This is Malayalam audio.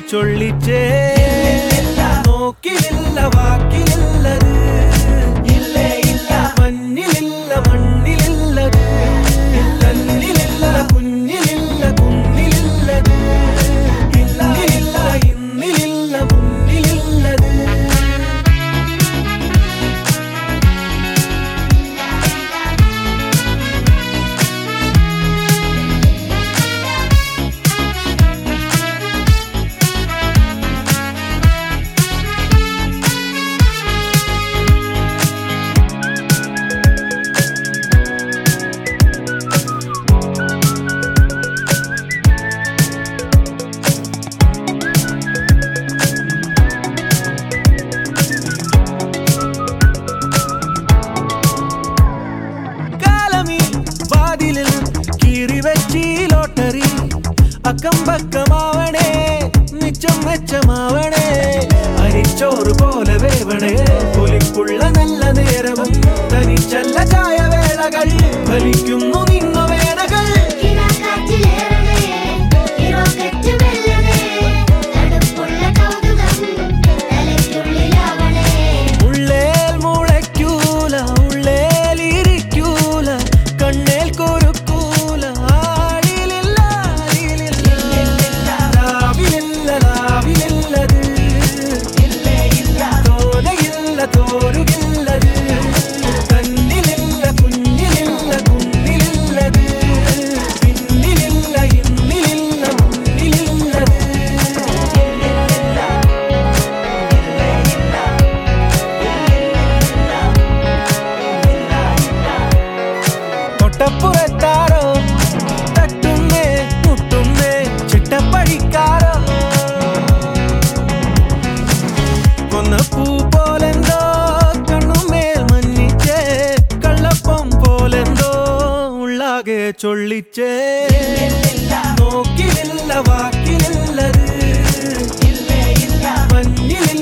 ചൊല്ലിച്ചേ നോക്കിലില്ല വാക്കിലില്ലത് ഇല്ലേ ഇല്ല മഞ്ഞിലില്ല മണ്ണിലില്ലത് കല്ലിലില്ല കുഞ്ഞിലില്ല കുന്നിലില്ലത് ഇന്നിലില്ല ഇന്നിലില്ല മുന്നിലില്ലത് കാലമീ വാതിലിൽ കീറി വെച്ചി ലോട്ടറി അക്കം പക്കമാവണേ മിച്ചം മെച്ചമാവണേ അരിച്ചോറ് പോലെ വേവണേ പുലിക്കുള്ള നല്ല നേരവും തനിച്ചല്ല ചായ വേളകൾ ഫലിക്കുന്നു നിന്ന വേളകൾ കിനാക്കാറ്റിലേറണേ ഇറോക്കറ്റ് മെല്ലണേ തടുപ്പുള്ള കൗതുകം തലയ്ക്കുള്ളിലാവണേ ഉള്ളേൽ മുളയ്ക്കൂല ഉള്ളേൽ ഇരിക്കൂല കണ്ണേൽ കൊരുക്കൂല ആളിലില്ല ആളിലില്ല ലാവിലില്ല ലാവിലില്ലത് തോലയില്ല തോരുകില്ലത് കണ്ണിലില്ല കുഞ്ഞിലില്ല കുന്നിലില്ലത് പിന്നിലില്ല ഇന്നിലില്ല മുന്നിലില്ലത് തൊട്ടപ്പുറത്താരോ തട്ടുന്നേ മുട്ടുന്നേ ചിട്ടപ്പഴിക്കാരോ കൊന്ന പൂ പോലെന്തോ കണ്ണുമേൽ മഞ്ഞിച്ചേ കള്ളപ്പം പോലെന്തോ ഉള്ളാകെ ചൊല്ലിച്ചേ നോക്കിലില്ല വാക്കിലില്ലത് മഞ്ഞിലില്ല